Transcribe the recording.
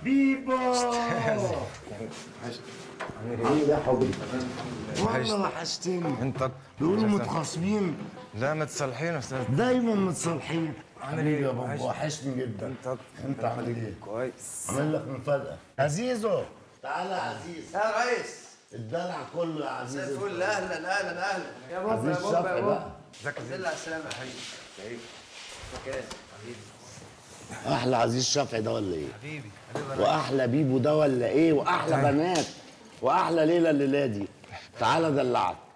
بيبو عامل ايه يا حبيبي والله وحشتني انت بيقولوا متخاصمين لا متصالحين استاذ دايما متصالحين عامل حبيبي ايه؟ يا بابا وحشني. وحشني جدا انت انت عامل ايه؟ كويس عامل لك مفاجأة عزيزو تعالى يا عزيز يا ريس الدلع كله يا عزيز زي الفل اهلا اهلا اهلا يا عزيز شفقي بقى ازيك يا الحمد زين لله على السلامه يا حبيبي ازيك يا حبيبي احلى عزيز شفعي ده ولا ايه؟ حبيبي حبيبي واحلى بيبو ده ولا ايه؟ واحلى بنات واحلى ليله الليله دي تعالى دلعك